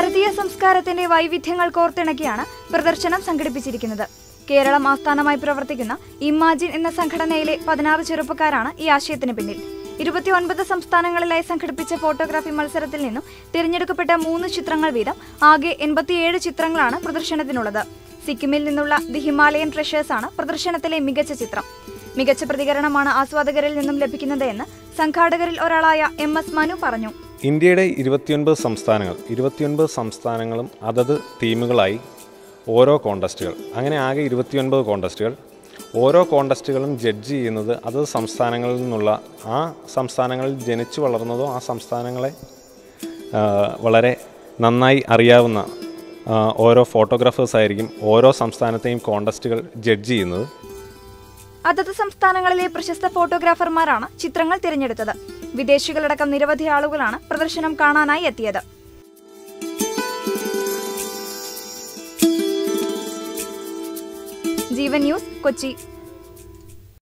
ഭാരതീയ സംസ്കാരത്തിന്റെ വൈവിധ്യങ്ങൾ കോർത്തിണക്കിയാണ് പ്രദർശനം സംഘടിപ്പിച്ചിരിക്കുന്നത് കേരളം ആസ്ഥാനമായി പ്രവർത്തിക്കുന്ന ഇമാജിൻ എന്ന സംഘടനയിലെ പതിനാറ് ചെറുപ്പക്കാരാണ് ഈ ആശയത്തിന് പിന്നിൽ ഇരുപത്തിയൊൻപത് സംസ്ഥാനങ്ങളിലായി സംഘടിപ്പിച്ച ഫോട്ടോഗ്രാഫി മത്സരത്തിൽ നിന്നും തിരഞ്ഞെടുക്കപ്പെട്ട മൂന്ന് ചിത്രങ്ങൾ വീതം ആകെ എൺപത്തിയേഴ് ചിത്രങ്ങളാണ് പ്രദർശനത്തിനുള്ളത് സിക്കിമിൽ നിന്നുള്ള ദി ഹിമാലയൻ ട്രഷേഴ്സ് ആണ് പ്രദർശനത്തിലെ മികച്ച ചിത്രം മികച്ച പ്രതികരണമാണ് ആസ്വാദകരിൽ നിന്നും ലഭിക്കുന്നത് എന്ന് സംഘാടകരിൽ ഒരാളായ എം എസ് മനു പറഞ്ഞു ഇന്ത്യയുടെ ഇരുപത്തിയൊൻപത് സംസ്ഥാനങ്ങൾ ഇരുപത്തിയൊൻപത് സംസ്ഥാനങ്ങളും അതത് തീമുകളായി ഓരോ കോണ്ടസ്റ്റുകൾ അങ്ങനെ ആകെ ഇരുപത്തിയൊൻപത് കോണ്ടസ്റ്റുകൾ ഓരോ കോണ്ടസ്റ്റുകളും ജഡ്ജ് ചെയ്യുന്നത് അതത് സംസ്ഥാനങ്ങളിൽ നിന്നുള്ള ആ സംസ്ഥാനങ്ങളിൽ ജനിച്ചു വളർന്നതോ ആ സംസ്ഥാനങ്ങളെ ആ, വളരെ നന്നായി അറിയാവുന്ന ആ, ഓരോ ഫോട്ടോഗ്രാഫേഴ്സ് ആയിരിക്കും ഓരോ സംസ്ഥാനത്തെയും കോണ്ടസ്റ്റുകൾ ജഡ്ജ് ചെയ്യുന്നത് അതത് സംസ്ഥാനങ്ങളിലെ പ്രശസ്ത ഫോട്ടോഗ്രാഫർമാരാണ് ചിത്രങ്ങൾ തിരഞ്ഞെടുത്തത് വിദേശികളടക്കം നിരവധി ആളുകളാണ് പ്രദർശനം കാണാനായി എത്തിയത് ജീവൻ ന്യൂസ് കൊച്ചി